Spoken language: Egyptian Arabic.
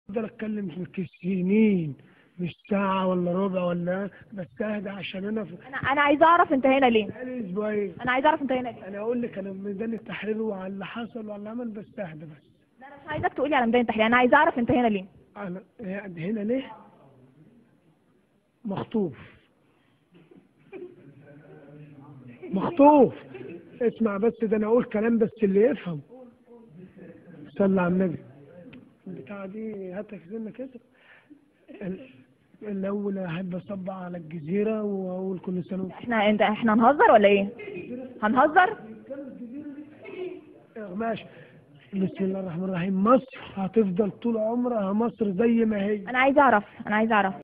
اقدر اتكلم في سنين مش ساعة ولا ربع ولا بس اهدى عشان انا في انا انا عايزه اعرف انت هنا ليه بقالي اسبوعين انا عايزه اعرف انت هنا ليه انا اقول لك انا في ميدان التحرير وعلى اللي حصل وعلى اللي عمل بس اهدى بس لا انا مش عايزاك تقولي على ميدان التحرير انا عايزه اعرف انت هنا ليه انا يعني هنا ليه مخطوف مخطوف اسمع بس ده انا اقول كلام بس اللي يفهم صلى على النبي البتاعة دي هاتك سنة كده ال- الأول أحب أصبع على الجزيرة وأقول كل سنة وأنت احنا انت احنا هنهزر ولا ايه هنهزر ماشي بسم الله الرحمن الرحيم مصر هتفضل طول عمرها مصر زي ما هي انا عايزه اعرف انا عايزه اعرف